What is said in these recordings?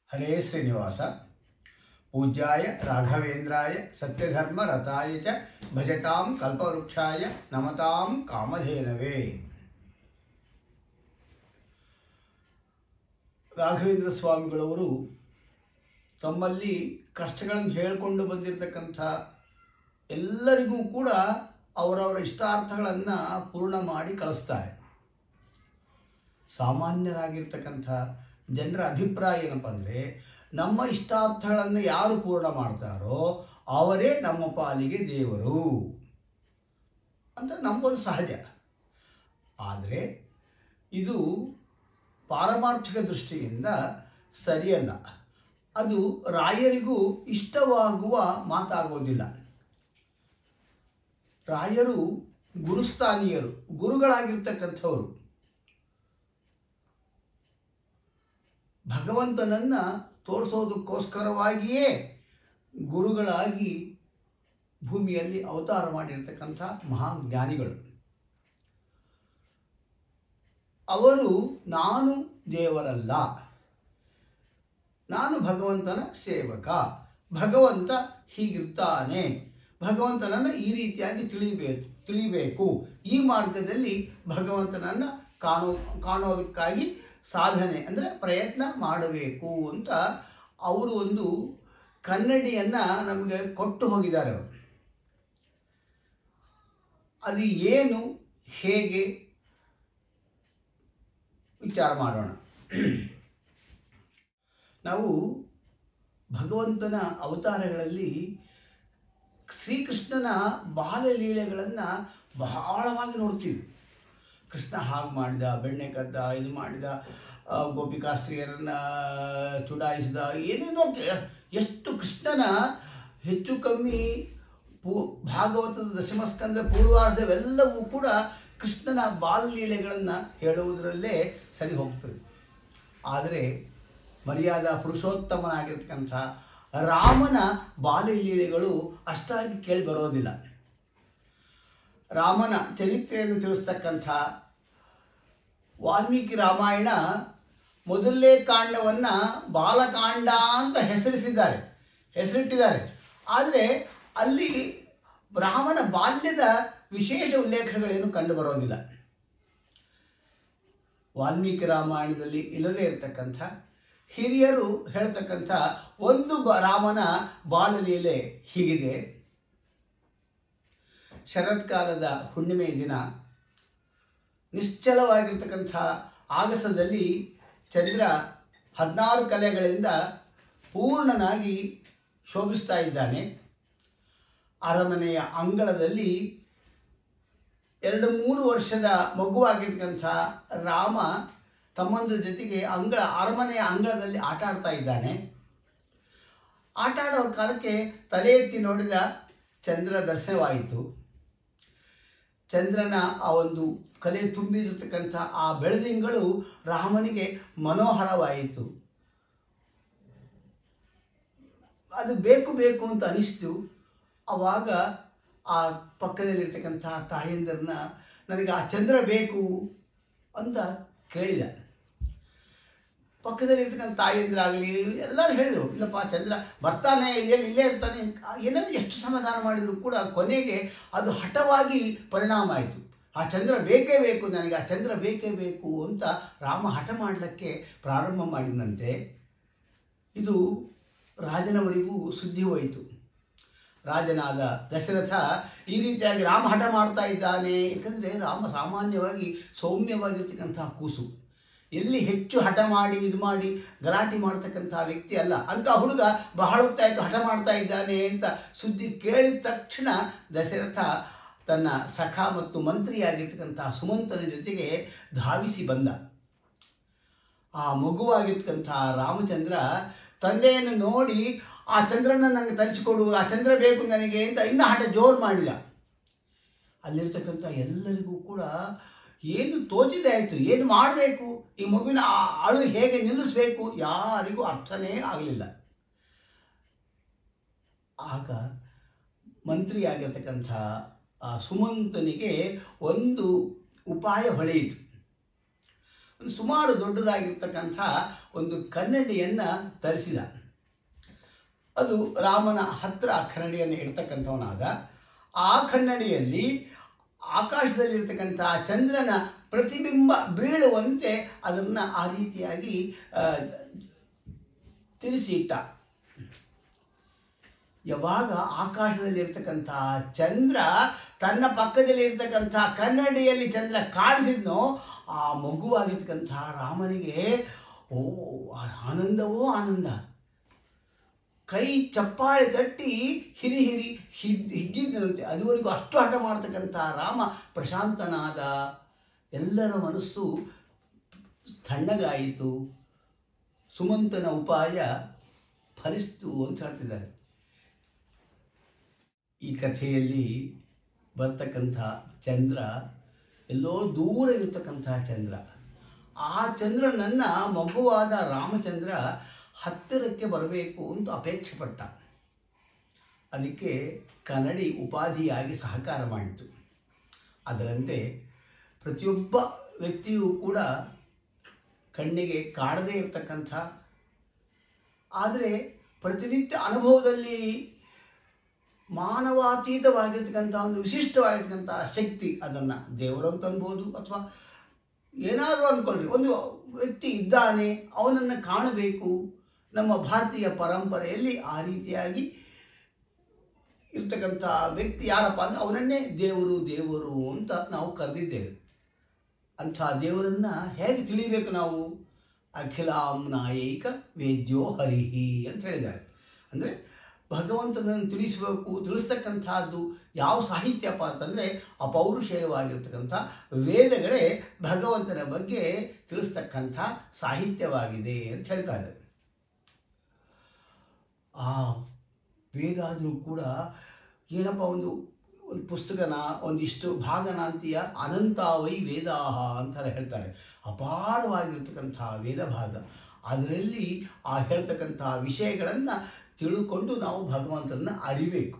ಹರೇ ಶ್ರೀನಿವಾಸ ಪೂಜ್ಯಾಯ ರಾಘವೇಂದ್ರಾಯ ಸತ್ಯಧರ್ಮ ರಥಾಯ ಚ ಭಜತಾಂ ಕಲ್ಪವೃಕ್ಷಾಯ ನಮತಾಂ ಕಾಮಧೇನವೇ ರಾಘವೇಂದ್ರ ಸ್ವಾಮಿಗಳವರು ತಮ್ಮಲ್ಲಿ ಕಷ್ಟಗಳನ್ನು ಹೇಳಿಕೊಂಡು ಬಂದಿರತಕ್ಕಂಥ ಎಲ್ಲರಿಗೂ ಕೂಡ ಅವರವರ ಇಷ್ಟಾರ್ಥಗಳನ್ನು ಪೂರ್ಣ ಮಾಡಿ ಕಳಿಸ್ತಾರೆ ಸಾಮಾನ್ಯರಾಗಿರ್ತಕ್ಕಂಥ ಜನರ ಅಭಿಪ್ರಾಯ ಏನಪ್ಪ ಅಂದರೆ ನಮ್ಮ ಇಷ್ಟಾರ್ಥಗಳನ್ನು ಯಾರು ಪೂರ್ಣ ಮಾಡ್ತಾರೋ ಅವರೇ ನಮ್ಮ ಪಾಲಿಗೆ ದೇವರು ಅಂತ ನಂಬೋದು ಸಹಜ ಆದರೆ ಇದು ಪಾರಮಾರ್ಥಿಕ ದೃಷ್ಟಿಯಿಂದ ಸರಿಯಲ್ಲ ಅದು ರಾಯರಿಗೂ ಇಷ್ಟವಾಗುವ ಮಾತಾಗೋದಿಲ್ಲ ರಾಯರು ಗುರುಸ್ಥಾನೀಯರು ಗುರುಗಳಾಗಿರ್ತಕ್ಕಂಥವರು ಭಗವಂತನನ್ನು ತೋರಿಸೋದಕ್ಕೋಸ್ಕರವಾಗಿಯೇ ಗುರುಗಳಾಗಿ ಭೂಮಿಯಲ್ಲಿ ಅವತಾರ ಮಾಡಿರ್ತಕ್ಕಂಥ ಮಹಾನ್ ಜ್ಞಾನಿಗಳು ಅವರು ನಾನು ದೇವರಲ್ಲ ನಾನು ಭಗವಂತನ ಸೇವಕ ಭಗವಂತ ಹೀಗಿರ್ತಾನೆ ಭಗವಂತನನ್ನು ಈ ರೀತಿಯಾಗಿ ತಿಳಿಬೇಕು ತಿಳಿಬೇಕು ಈ ಮಾರ್ಗದಲ್ಲಿ ಭಗವಂತನನ್ನು ಕಾಣೋ ಕಾಣೋದಕ್ಕಾಗಿ ಸಾಧನೆ ಅಂದರೆ ಪ್ರಯತ್ನ ಮಾಡಬೇಕು ಅಂತ ಅವರು ಒಂದು ಕನ್ನಡಿಯನ್ನು ನಮಗೆ ಕೊಟ್ಟು ಹೋಗಿದ್ದಾರೆ ಅವರು ಅದು ಏನು ಹೇಗೆ ವಿಚಾರ ಮಾಡೋಣ ನಾವು ಭಗವಂತನ ಅವತಾರಗಳಲ್ಲಿ ಶ್ರೀಕೃಷ್ಣನ ಬಾಲಲೀಲೆಗಳನ್ನು ಬಹಳವಾಗಿ ನೋಡ್ತೀವಿ ಕೃಷ್ಣ ಹಾಗೆ ಮಾಡಿದ ಬೆಣ್ಣೆ ಕದ್ದ ಇದು ಮಾಡಿದ ಆ, ಗೋಪಿಕಾಸ್ತ್ರೀಯರನ್ನು ಚುಡಾಯಿಸಿದ ಏನೇನೋ ಕೆ- ಎಷ್ಟು ಕೃಷ್ಣನ ಹೆಚ್ಚು ಕಮ್ಮಿ ಪೂ ಭಾಗವತದ ದಶಮಸ್ಕಂದ ಪೂರ್ವಾರ್ಧವೆಲ್ಲವೂ ಕೂಡ ಕೃಷ್ಣನ ಬಾಲಲೀಲೆಗಳನ್ನು ಹೇಳುವುದರಲ್ಲೇ ಸರಿ ಹೋಗ್ತದೆ ಆದರೆ ಮರ್ಯಾದಾ ಪುರುಷೋತ್ತಮನಾಗಿರ್ತಕ್ಕಂಥ ರಾಮನ ಬಾಲಲೀಲೆಗಳು ಅಷ್ಟಾಗಿ ಕೇಳಿ ಬರೋದಿಲ್ಲ ರಾಮನ ಚರಿತ್ರೆಯನ್ನು ತಿಳಿಸ್ತಕ್ಕಂಥ ವಾಲ್ಮೀಕಿ ರಾಮಾಯಣ ಮೊದಲನೇ ಕಾಂಡವನ್ನು ಬಾಲಕಾಂಡ ಅಂತ ಹೆಸರಿಸಿದ್ದಾರೆ ಹೆಸರಿಟ್ಟಿದ್ದಾರೆ ಆದರೆ ಅಲ್ಲಿ ರಾಮನ ಬಾಲ್ಯದ ವಿಶೇಷ ಉಲ್ಲೇಖಗಳೇನು ಕಂಡು ಬರೋದಿಲ್ಲ ವಾಲ್ಮೀಕಿ ರಾಮಾಯಣದಲ್ಲಿ ಇಲ್ಲದೇ ಇರತಕ್ಕಂಥ ಹಿರಿಯರು ಹೇಳ್ತಕ್ಕಂಥ ಒಂದು ಬ ರಾಮನ ಬಾಲಲೀಲೆ ಹೀಗಿದೆ ಶರತ್ಕಾಲದ ಹುಣ್ಣಿಮೆ ದಿನ ನಿಶ್ಚಲವಾಗಿರ್ತಕ್ಕಂಥ ಆಗಸದಲ್ಲಿ ಚಂದ್ರ ಹದಿನಾರು ಕಲೆಗಳಿಂದ ಪೂರ್ಣನಾಗಿ ಶೋಭಿಸ್ತಾ ಇದ್ದಾನೆ ಅರಮನೆಯ ಅಂಗಳದಲ್ಲಿ ಎರಡು ಮೂರು ವರ್ಷದ ಮಗುವಾಗಿರ್ತಕ್ಕಂಥ ರಾಮ ತಮ್ಮಂದ್ರ ಜೊತೆಗೆ ಅಂಗಳ ಅರಮನೆಯ ಅಂಗಳದಲ್ಲಿ ಆಟ ಆಡ್ತಾ ಇದ್ದಾನೆ ಆಟ ಆಡೋ ಕಾಲಕ್ಕೆ ತಲೆ ಎತ್ತಿ ನೋಡಿದ ಚಂದ್ರ ದರ್ಶನವಾಯಿತು ಚಂದ್ರನ ಆ ಒಂದು ಕಲೆ ತುಂಬಿರತಕ್ಕಂಥ ಆ ಬೆಳದಿಂಗಳು ರಾಮನಿಗೆ ಮನೋಹರವಾಯಿತು ಅದು ಬೇಕು ಬೇಕು ಅಂತ ಅನಿಸ್ತು ಆವಾಗ ಆ ಪಕ್ಕದಲ್ಲಿರ್ತಕ್ಕಂಥ ತಾಯಂದಿರನ್ನ ನನಗೆ ಆ ಚಂದ್ರ ಬೇಕು ಅಂತ ಕೇಳಿದ ಪಕ್ಕದಲ್ಲಿರ್ತಕ್ಕಂಥ ತಾಯಂದಿರಾಗಲಿ ಎಲ್ಲರೂ ಹೇಳಿದರು ಇಲ್ಲಪ್ಪ ಚಂದ್ರ ಬರ್ತಾನೆ ಇಲ್ಲೇ ಇಲ್ಲೇ ಇರ್ತಾನೆ ಏನಾದ್ರು ಎಷ್ಟು ಸಮಾಧಾನ ಮಾಡಿದರೂ ಕೂಡ ಕೊನೆಗೆ ಅದು ಹಠವಾಗಿ ಪರಿಣಾಮ ಆಯಿತು ಆ ಚಂದ್ರ ಬೇಕೇ ಬೇಕು ನನಗೆ ಆ ಚಂದ್ರ ಬೇಕೇ ಬೇಕು ಅಂತ ರಾಮ ಹಠ ಮಾಡಲಿಕ್ಕೆ ಪ್ರಾರಂಭ ಮಾಡಿದಂತೆ ಇದು ರಾಜನವರಿಗೂ ಸುದ್ದಿ ಹೋಯಿತು ರಾಜನಾದ ದಶರಥ ಈ ರೀತಿಯಾಗಿ ರಾಮ ಹಠ ಮಾಡ್ತಾ ಇದ್ದಾನೆ ಏಕೆಂದರೆ ರಾಮ ಸಾಮಾನ್ಯವಾಗಿ ಸೌಮ್ಯವಾಗಿರ್ತಕ್ಕಂತಹ ಕೂಸು ಎಲ್ಲಿ ಹೆಚ್ಚು ಹಠ ಮಾಡಿ ಇದು ಮಾಡಿ ಗಲಾಟೆ ಮಾಡ್ತಕ್ಕಂಥ ವ್ಯಕ್ತಿ ಅಲ್ಲ ಅಂತ ಹುಡುಗ ಬಹಳ ಹೊತ್ತಾಯಿತು ಹಠ ಮಾಡ್ತಾ ಇದ್ದಾನೆ ಅಂತ ಸುದ್ದಿ ಕೇಳಿದ ತಕ್ಷಣ ದಶರಥ ತನ್ನ ಸಖ ಮತ್ತು ಮಂತ್ರಿಯಾಗಿರ್ತಕ್ಕಂಥ ಸುಮಂತನ ಜೊತೆಗೆ ಧಾವಿಸಿ ಬಂದ ಆ ಮಗುವಾಗಿರ್ತಕ್ಕಂಥ ರಾಮಚಂದ್ರ ತಂದೆಯನ್ನು ನೋಡಿ ಆ ಚಂದ್ರನ ನನಗೆ ತರಿಸಿಕೊಡು ಆ ಚಂದ್ರ ಬೇಕು ನನಗೆ ಅಂತ ಇನ್ನೂ ಹಠ ಜೋರು ಮಾಡಿದ ಅಲ್ಲಿರ್ತಕ್ಕಂಥ ಎಲ್ಲರಿಗೂ ಕೂಡ ಏನು ತೋಚಿದೆ ಆಯಿತು ಏನು ಮಾಡಬೇಕು ಈ ಮಗುವಿನ ಆ ಅಳು ಹೇಗೆ ನಿಲ್ಲಿಸಬೇಕು ಯಾರಿಗೂ ಅರ್ಥನೇ ಆಗಲಿಲ್ಲ ಆಗ ಮಂತ್ರಿಯಾಗಿರ್ತಕ್ಕಂಥ ಆ ಸುಮಂತನಿಗೆ ಒಂದು ಉಪಾಯ ಹೊಳೆಯಿತು ಒಂದು ಸುಮಾರು ದೊಡ್ಡದಾಗಿರ್ತಕ್ಕಂಥ ಒಂದು ಕನ್ನಡಿಯನ್ನು ತರಿಸಿದ ಅದು ರಾಮನ ಹತ್ತಿರ ಆ ಕನ್ನಡಿಯನ್ನು ಇಡ್ತಕ್ಕಂಥವನಾದ ಆ ಕನ್ನಡಿಯಲ್ಲಿ ಆಕಾಶದಲ್ಲಿರ್ತಕ್ಕಂಥ ಚಂದ್ರನ ಪ್ರತಿಬಿಂಬ ಬೀಳುವಂತೆ ಅದನ್ನು ಆ ರೀತಿಯಾಗಿ ಆ, ತಿರುಸಿ ಇಟ್ಟ ಯಾವಾಗ ಆಕಾಶದಲ್ಲಿರ್ತಕ್ಕಂಥ ಚಂದ್ರ ತನ್ನ ಪಕ್ಕದಲ್ಲಿ ಇರ್ತಕ್ಕಂಥ ಕನ್ನಡಿಯಲ್ಲಿ ಚಂದ್ರ ಕಾಣಿಸಿದ್ನೋ ಆ ಮಗುವಾಗಿರ್ತಕ್ಕಂಥ ರಾಮನಿಗೆ ಓ ಆನಂದವೋ ಆನಂದ ಕೈ ಚಪ್ಪಾಳೆ ತಟ್ಟಿ ಹಿರಿ ಹಿರಿ ಹಿದ್ ಹಿಗ್ಗಿದ್ದನಂತೆ ಅದುವರೆಗೂ ಅಷ್ಟು ಹಠ ಮಾಡ್ತಕ್ಕಂಥ ರಾಮ ಪ್ರಶಾಂತನಾದ ಎಲ್ಲರ ಮನಸ್ಸು ತಣ್ಣಗಾಯಿತು ಸುಮಂತನ ಉಪಾಯ ಫಲಿಸ್ತು ಅಂತ ಹೇಳ್ತಿದ್ದಾರೆ ಈ ಕಥೆಯಲ್ಲಿ ಬರ್ತಕ್ಕಂಥ ಚಂದ್ರ ಎಲ್ಲೋ ದೂರ ಇರತಕ್ಕಂಥ ಚಂದ್ರ ಆ ಚಂದ್ರನನ್ನು ಮಗುವಾದ ರಾಮಚಂದ್ರ ಹತ್ತಿರಕ್ಕೆ ಬರಬೇಕು ಅಂತ ಅಪೇಕ್ಷೆ ಪಟ್ಟ ಅದಕ್ಕೆ ಕನ್ನಡಿ ಉಪಾಧಿಯಾಗಿ ಸಹಕಾರ ಮಾಡಿತು ಅದರಂತೆ ಪ್ರತಿಯೊಬ್ಬ ವ್ಯಕ್ತಿಯೂ ಕೂಡ ಕಣ್ಣಿಗೆ ಕಾಣದೇ ಇರತಕ್ಕಂಥ ಆದರೆ ಪ್ರತಿನಿತ್ಯ ಅನುಭವದಲ್ಲಿ ಮಾನವಾತೀತವಾಗಿರ್ತಕ್ಕಂಥ ಒಂದು ವಿಶಿಷ್ಟವಾಗಿರ್ತಕ್ಕಂಥ ಶಕ್ತಿ ಅದನ್ನು ದೇವರು ಅಂತ ಅನ್ಬೋದು ಅಥವಾ ಏನಾದರೂ ಅಂದ್ಕೊಳ್ಳಿ ಒಂದು ವ್ಯಕ್ತಿ ಇದ್ದಾನೆ ಅವನನ್ನು ಕಾಣಬೇಕು ನಮ್ಮ ಭಾರತೀಯ ಪರಂಪರೆಯಲ್ಲಿ ಆ ರೀತಿಯಾಗಿ ಇರ್ತಕ್ಕಂಥ ವ್ಯಕ್ತಿ ಯಾರಪ್ಪ ಅಂದರೆ ಅವನನ್ನೇ ದೇವರು ದೇವರು ಅಂತ ನಾವು ಕರೆದಿದ್ದೇವೆ ಅಂಥ ದೇವರನ್ನು ಹೇಗೆ ತಿಳಿಬೇಕು ನಾವು ಅಖಿಲಾಂ ನಾಯೈಕ ವೇದ್ಯೋ ಹರಿಹಿ ಅಂತ ಹೇಳಿದ್ದಾರೆ ಅಂದರೆ ಭಗವಂತನನ್ನು ತಿಳಿಸಬೇಕು ತಿಳಿಸ್ತಕ್ಕಂಥದ್ದು ಯಾವ ಸಾಹಿತ್ಯಪ್ಪ ಅಂತಂದರೆ ಅಪೌರುಷೇಯವಾಗಿರ್ತಕ್ಕಂಥ ವೇದಗಳೇ ಭಗವಂತನ ಬಗ್ಗೆ ತಿಳಿಸ್ತಕ್ಕಂಥ ಸಾಹಿತ್ಯವಾಗಿದೆ ಅಂತ ಹೇಳ್ತಾರೆ ಆ ವೇದ ಆದರೂ ಕೂಡ ಏನಪ್ಪ ಒಂದು ಒಂದು ಪುಸ್ತಕನ ಒಂದಿಷ್ಟು ಭಾಗನ ಅಂತೀಯ ಅನಂತಾವೈ ವೇದಾಹ ಅಂತಾರೆ ಹೇಳ್ತಾರೆ ಅಪಾರವಾಗಿರ್ತಕ್ಕಂಥ ವೇದ ಭಾಗ ಅದರಲ್ಲಿ ಆ ಹೇಳ್ತಕ್ಕಂಥ ವಿಷಯಗಳನ್ನು ತಿಳ್ಕೊಂಡು ನಾವು ಭಗವಂತನ ಅರಿಬೇಕು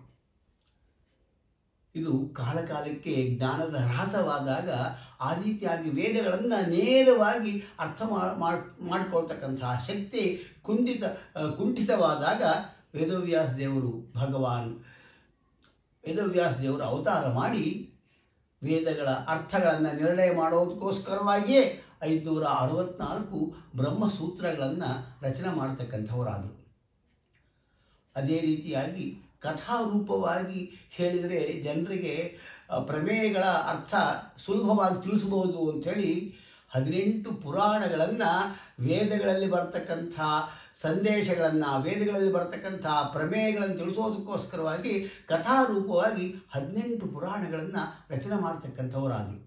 ಇದು ಕಾಲಕಾಲಕ್ಕೆ ಜ್ಞಾನದ ಹ್ರಾಸವಾದಾಗ ಆ ರೀತಿಯಾಗಿ ವೇದಗಳನ್ನು ನೇರವಾಗಿ ಅರ್ಥ ಮಾಡಿಕೊಳ್ತಕ್ಕಂತಹ ಶಕ್ತಿ ಕುಂದಿತ ಕುಂಠಿತವಾದಾಗ ವೇದವ್ಯಾಸ ದೇವರು ಭಗವಾನ್ ವೇದವ್ಯಾಸ ದೇವರು ಅವತಾರ ಮಾಡಿ ವೇದಗಳ ಅರ್ಥಗಳನ್ನು ನಿರ್ಣಯ ಮಾಡೋದಕ್ಕೋಸ್ಕರವಾಗಿಯೇ ಐದುನೂರ ಅರವತ್ನಾಲ್ಕು ಬ್ರಹ್ಮಸೂತ್ರಗಳನ್ನು ರಚನೆ ಮಾಡ್ತಕ್ಕಂಥವರಾದರು ಅದೇ ರೀತಿಯಾಗಿ ಕಥಾರೂಪವಾಗಿ ಹೇಳಿದರೆ ಜನರಿಗೆ ಪ್ರಮೇಯಗಳ ಅರ್ಥ ಸುಲಭವಾಗಿ ತಿಳಿಸಬಹುದು ಅಂಥೇಳಿ ಹದಿನೆಂಟು ಪುರಾಣಗಳನ್ನು ವೇದಗಳಲ್ಲಿ ಬರ್ತಕ್ಕಂಥ ಸಂದೇಶಗಳನ್ನು ವೇದಗಳಲ್ಲಿ ಬರ್ತಕ್ಕಂಥ ಪ್ರಮೇಯಗಳನ್ನು ತಿಳಿಸೋದಕ್ಕೋಸ್ಕರವಾಗಿ ಕಥಾರೂಪವಾಗಿ ಹದಿನೆಂಟು ಪುರಾಣಗಳನ್ನು ರಚನೆ ಮಾಡ್ತಕ್ಕಂಥವರಾದರು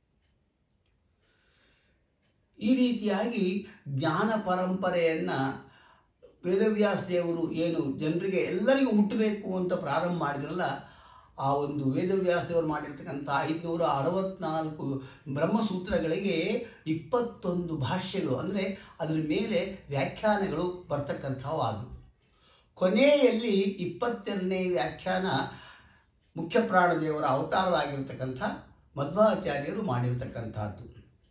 ಈ ರೀತಿಯಾಗಿ ಜ್ಞಾನ ಪರಂಪರೆಯನ್ನು ವೇದವ್ಯಾಸ ದೇವರು ಏನು ಜನರಿಗೆ ಎಲ್ಲರಿಗೂ ಮುಟ್ಟಬೇಕು ಅಂತ ಪ್ರಾರಂಭ ಮಾಡಿದ್ರಲ್ಲ ಆ ಒಂದು ವೇದವ್ಯಾಸ ದೇವರು ಮಾಡಿರ್ತಕ್ಕಂಥ ಐದುನೂರ ಅರವತ್ನಾಲ್ಕು ಬ್ರಹ್ಮಸೂತ್ರಗಳಿಗೆ ಇಪ್ಪತ್ತೊಂದು ಭಾಷ್ಯಗಳು ಅಂದರೆ ಅದರ ಮೇಲೆ ವ್ಯಾಖ್ಯಾನಗಳು ಬರ್ತಕ್ಕಂಥವು ಅದು ಕೊನೆಯಲ್ಲಿ ಇಪ್ಪತ್ತೆರಡನೇ ವ್ಯಾಖ್ಯಾನ ಮುಖ್ಯ ಪ್ರಾಣದೇವರ ಅವತಾರರಾಗಿರ್ತಕ್ಕಂಥ ಮಧ್ವಾಚಾರ್ಯರು ಮಾಡಿರ್ತಕ್ಕಂಥದ್ದು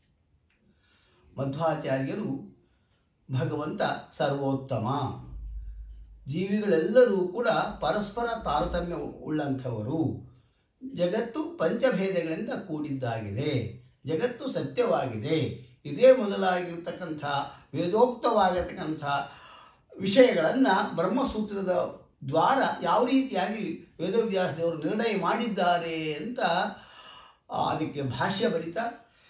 ಮಧ್ವಾಚಾರ್ಯರು ಭಗವಂತ ಸರ್ವೋತ್ತಮ ಜೀವಿಗಳೆಲ್ಲರೂ ಕೂಡ ಪರಸ್ಪರ ತಾರತಮ್ಯ ಉಳ್ಳಂಥವರು ಜಗತ್ತು ಪಂಚಭೇದಗಳಿಂದ ಕೂಡಿದ್ದಾಗಿದೆ ಜಗತ್ತು ಸತ್ಯವಾಗಿದೆ ಇದೇ ಮೊದಲಾಗಿರ್ತಕ್ಕಂಥ ವೇದೋಕ್ತವಾಗಿರ್ತಕ್ಕಂಥ ವಿಷಯಗಳನ್ನು ಬ್ರಹ್ಮಸೂತ್ರದ ದ್ವಾರ ಯಾವ ರೀತಿಯಾಗಿ ವೇದವ್ಯಾಸ ದೇವರು ನಿರ್ಣಯ ಮಾಡಿದ್ದಾರೆ ಅಂತ ಅದಕ್ಕೆ ಭಾಷ್ಯ ಬರಿತಾ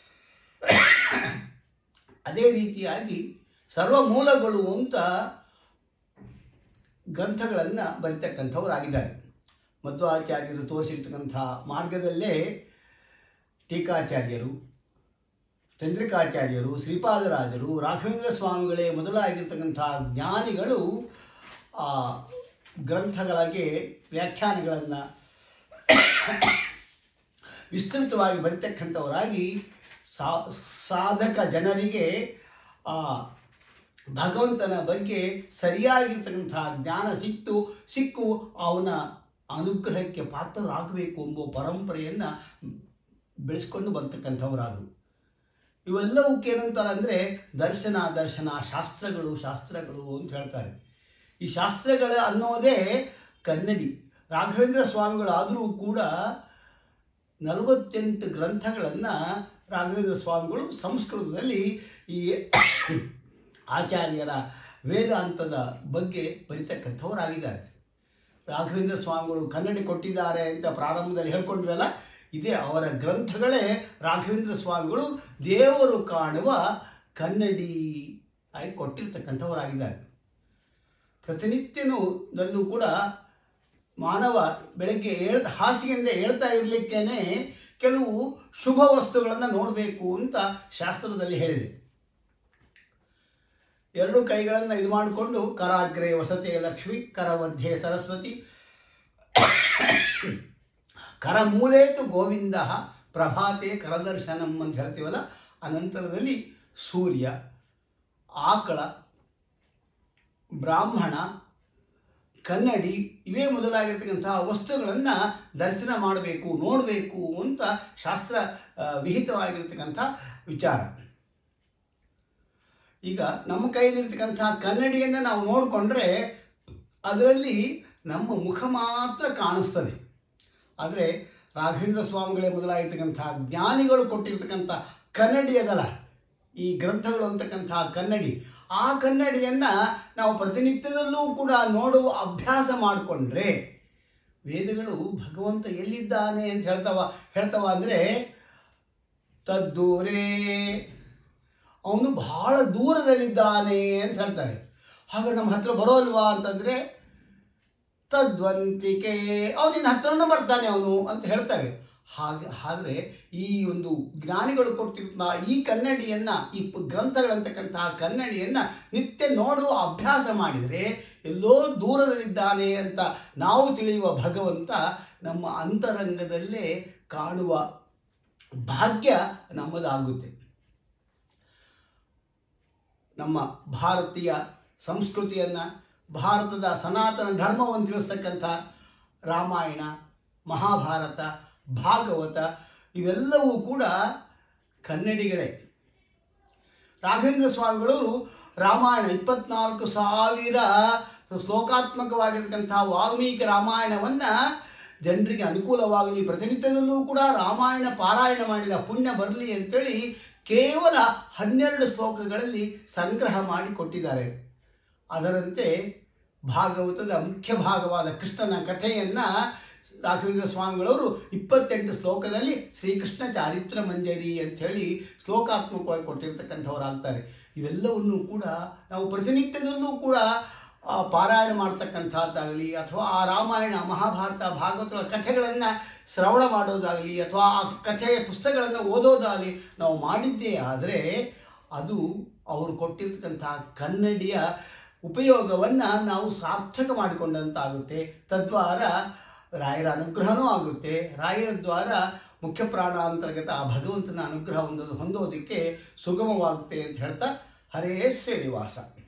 ಅದೇ ರೀತಿಯಾಗಿ ಸರ್ವ ಮೂಲಗಳು ಅಂತ ಗ್ರಂಥಗಳನ್ನು ಬರಿತಕ್ಕಂಥವರಾಗಿದ್ದಾರೆ ಮಧ್ವಾಚಾರ್ಯರು ತೋರಿಸಿರ್ತಕ್ಕಂಥ ಮಾರ್ಗದಲ್ಲೇ ಟೀಕಾಚಾರ್ಯರು ಚಂದ್ರಿಕಾಚಾರ್ಯರು ಶ್ರೀಪಾದರಾಜರು ರಾಘವೇಂದ್ರ ಸ್ವಾಮಿಗಳೇ ಮೊದಲಾಗಿರ್ತಕ್ಕಂಥ ಜ್ಞಾನಿಗಳು ಆ ಗ್ರಂಥಗಳಿಗೆ ವ್ಯಾಖ್ಯಾನಗಳನ್ನು ವಿಸ್ತೃತವಾಗಿ ಬರಿತಕ್ಕಂಥವರಾಗಿ ಸಾ ಸಾಧಕ ಜನರಿಗೆ ಆ ಭಗವಂತನ ಬಗ್ಗೆ ಸರಿಯಾಗಿರ್ತಕ್ಕಂಥ ಜ್ಞಾನ ಸಿಕ್ತು ಸಿಕ್ಕು ಅವನ ಅನುಗ್ರಹಕ್ಕೆ ಪಾತ್ರರಾಗಬೇಕು ಎಂಬ ಪರಂಪರೆಯನ್ನು ಬೆಳೆಸ್ಕೊಂಡು ಬರ್ತಕ್ಕಂಥವರಾದರು ಇವೆಲ್ಲವಕ್ಕೆ ಏನಂತಾರೆ ಅಂದರೆ ದರ್ಶನ ದರ್ಶನ ಶಾಸ್ತ್ರಗಳು ಶಾಸ್ತ್ರಗಳು ಅಂತ ಹೇಳ್ತಾರೆ ಈ ಶಾಸ್ತ್ರಗಳ ಅನ್ನೋದೇ ಕನ್ನಡಿ ರಾಘವೇಂದ್ರ ಸ್ವಾಮಿಗಳಾದರೂ ಕೂಡ ನಲವತ್ತೆಂಟು ಗ್ರಂಥಗಳನ್ನು ರಾಘವೇಂದ್ರ ಸ್ವಾಮಿಗಳು ಸಂಸ್ಕೃತದಲ್ಲಿ ಈ ಆಚಾರ್ಯರ ವೇದಾಂತದ ಬಗ್ಗೆ ಬರಿತಕ್ಕಂಥವರಾಗಿದ್ದಾರೆ ರಾಘವೇಂದ್ರ ಸ್ವಾಮಿಗಳು ಕನ್ನಡಿ ಕೊಟ್ಟಿದ್ದಾರೆ ಅಂತ ಪ್ರಾರಂಭದಲ್ಲಿ ಹೇಳ್ಕೊಂಡ್ವಲ್ಲ ಇದೇ ಅವರ ಗ್ರಂಥಗಳೇ ರಾಘವೇಂದ್ರ ಸ್ವಾಮಿಗಳು ದೇವರು ಕಾಣುವ ಕನ್ನಡಿ ಆಗಿ ಕೊಟ್ಟಿರ್ತಕ್ಕಂಥವರಾಗಿದ್ದಾರೆ ಪ್ರತಿನಿತ್ಯನೂ ನಲ್ಲೂ ಕೂಡ ಮಾನವ ಬೆಳಗ್ಗೆ ಏಳ್ ಹಾಸಿಗೆಯಿಂದ ಹೇಳ್ತಾ ಇರಲಿಕ್ಕೇನೆ ಕೆಲವು ಶುಭ ವಸ್ತುಗಳನ್ನು ನೋಡಬೇಕು ಅಂತ ಶಾಸ್ತ್ರದಲ್ಲಿ ಹೇಳಿದೆ ಎರಡು ಕೈಗಳನ್ನು ಇದು ಮಾಡಿಕೊಂಡು ಕರಾಗ್ರೆ ವಸತೆ ಲಕ್ಷ್ಮಿ ಕರ ಮಧ್ಯೆ ಸರಸ್ವತಿ ಕರಮೂಲೇತು ಗೋವಿಂದ ಪ್ರಭಾತೆ ಕರದರ್ಶನಂ ಅಂತ ಹೇಳ್ತೀವಲ್ಲ ಅನಂತರದಲ್ಲಿ ಸೂರ್ಯ ಆಕಳ ಬ್ರಾಹ್ಮಣ ಕನ್ನಡಿ ಇವೇ ಮೊದಲಾಗಿರ್ತಕ್ಕಂತಹ ವಸ್ತುಗಳನ್ನು ದರ್ಶನ ಮಾಡಬೇಕು ನೋಡಬೇಕು ಅಂತ ಶಾಸ್ತ್ರ ಆ, ವಿಹಿತವಾಗಿರ್ತಕ್ಕಂಥ ವಿಚಾರ ಈಗ ನಮ್ಮ ಕೈಯಲ್ಲಿರ್ತಕ್ಕಂಥ ಕನ್ನಡಿಯನ್ನು ನಾವು ನೋಡಿಕೊಂಡ್ರೆ ಅದರಲ್ಲಿ ನಮ್ಮ ಮುಖ ಮಾತ್ರ ಕಾಣಿಸ್ತದೆ ಆದರೆ ರಾಘವೇಂದ್ರ ಸ್ವಾಮಿಗಳೇ ಮೊದಲಾಗಿರ್ತಕ್ಕಂಥ ಜ್ಞಾನಿಗಳು ಕೊಟ್ಟಿರ್ತಕ್ಕಂಥ ಕನ್ನಡಿ ಅದಲ್ಲ ಈ ಗ್ರಂಥಗಳು ಅಂತಕ್ಕಂಥ ಕನ್ನಡಿ ಆ ಕನ್ನಡಿಯನ್ನು ನಾವು ಪ್ರತಿನಿತ್ಯದಲ್ಲೂ ಕೂಡ ನೋಡುವ ಅಭ್ಯಾಸ ಮಾಡಿಕೊಂಡ್ರೆ ವೇದಗಳು ಭಗವಂತ ಎಲ್ಲಿದ್ದಾನೆ ಅಂತ ಹೇಳ್ತಾವ ಹೇಳ್ತಾವ ಅಂದರೆ ತದ್ದೂರೇ ಅವನು ಬಹಳ ದೂರದಲ್ಲಿದ್ದಾನೆ ಅಂತ ಹೇಳ್ತಾರೆ ಹಾಗೆ ನಮ್ಮ ಹತ್ರ ಬರೋಲ್ವಾ ಅಂತಂದರೆ ತದ್ವಂತಿಕೆ ಅವನಿನ ಹತ್ರನೂ ಬರ್ತಾನೆ ಅವನು ಅಂತ ಹೇಳ್ತಾರೆ ಹಾಗೆ ಆದರೆ ಈ ಒಂದು ಜ್ಞಾನಿಗಳು ಕೊಟ್ಟಿರುವ ಈ ಕನ್ನಡಿಯನ್ನು ಈ ಪ- ಗ್ರಂಥಗಳಂತಕ್ಕಂತಹ ಕನ್ನಡಿಯನ್ನು ನಿತ್ಯ ನೋಡುವ ಅಭ್ಯಾಸ ಮಾಡಿದರೆ ಎಲ್ಲೋ ದೂರದಲ್ಲಿದ್ದಾನೆ ಅಂತ ನಾವು ತಿಳಿಯುವ ಭಗವಂತ ನಮ್ಮ ಅಂತರಂಗದಲ್ಲೇ ಕಾಣುವ ಭಾಗ್ಯ ನಮ್ಮದಾಗುತ್ತೆ ನಮ್ಮ ಭಾರತೀಯ ಸಂಸ್ಕೃತಿಯನ್ನು ಭಾರತದ ಸನಾತನ ಧರ್ಮವನ್ನು ತಿಳಿಸ್ತಕ್ಕಂಥ ರಾಮಾಯಣ ಮಹಾಭಾರತ ಭಾಗವತ ಇವೆಲ್ಲವೂ ಕೂಡ ಕನ್ನಡಿಗಳೇ ರಾಘವೇಂದ್ರ ಸ್ವಾಮಿಗಳು ರಾಮಾಯಣ ಇಪ್ಪತ್ನಾಲ್ಕು ಸಾವಿರ ಶ್ಲೋಕಾತ್ಮಕವಾಗಿರ್ತಕ್ಕಂಥ ವಾಲ್ಮೀಕಿ ರಾಮಾಯಣವನ್ನು ಜನರಿಗೆ ಅನುಕೂಲವಾಗಲಿ ಪ್ರತಿನಿತ್ಯದಲ್ಲೂ ಕೂಡ ರಾಮಾಯಣ ಪಾರಾಯಣ ಮಾಡಿದ ಪುಣ್ಯ ಬರಲಿ ಅಂತೇಳಿ ಕೇವಲ ಹನ್ನೆರಡು ಶ್ಲೋಕಗಳಲ್ಲಿ ಸಂಗ್ರಹ ಮಾಡಿ ಕೊಟ್ಟಿದ್ದಾರೆ ಅದರಂತೆ ಭಾಗವತದ ಮುಖ್ಯ ಭಾಗವಾದ ಕೃಷ್ಣನ ಕಥೆಯನ್ನು ರಾಘವೇಂದ್ರ ಸ್ವಾಮಿಗಳವರು ಇಪ್ಪತ್ತೆಂಟು ಶ್ಲೋಕದಲ್ಲಿ ಶ್ರೀಕೃಷ್ಣ ಚಾರಿತ್ರ ಮಂಜರಿ ಅಂಥೇಳಿ ಶ್ಲೋಕಾತ್ಮಕವಾಗಿ ಕೊಟ್ಟಿರ್ತಕ್ಕಂಥವರಾಗ್ತಾರೆ ಇವೆಲ್ಲವನ್ನು ಕೂಡ ನಾವು ಪ್ರತಿನಿತ್ಯದಲ್ಲೂ ಕೂಡ ಆ, ಪಾರಾಯಣ ಮಾಡ್ತಕ್ಕಂಥದ್ದಾಗಲಿ ಅಥವಾ ಆ ರಾಮಾಯಣ ಮಹಾಭಾರತ ಭಾಗವತಗಳ ಕಥೆಗಳನ್ನು ಶ್ರವಣ ಮಾಡೋದಾಗಲಿ ಅಥವಾ ಆ ಕಥೆಯ ಪುಸ್ತಕಗಳನ್ನು ಓದೋದಾಗಲಿ ನಾವು ಮಾಡಿದ್ದೇ ಆದರೆ ಅದು ಅವರು ಕೊಟ್ಟಿರ್ತಕ್ಕಂಥ ಕನ್ನಡಿಯ ಉಪಯೋಗವನ್ನು ನಾವು ಸಾರ್ಥಕ ಮಾಡಿಕೊಂಡಂತಾಗುತ್ತೆ ತದ್ವಾರ ರಾಯರ ಅನುಗ್ರಹನೂ ಆಗುತ್ತೆ ರಾಯರ ದ್ವಾರ ಮುಖ್ಯ ಪ್ರಾಣಾಂತರ್ಗತ ಆ ಭಗವಂತನ ಅನುಗ್ರಹ ಹೊಂದೋದು ಹೊಂದೋದಕ್ಕೆ ಸುಗಮವಾಗುತ್ತೆ ಅಂತ ಹೇಳ್ತಾ ಹರೇ ಶ್ರೀನಿವಾಸ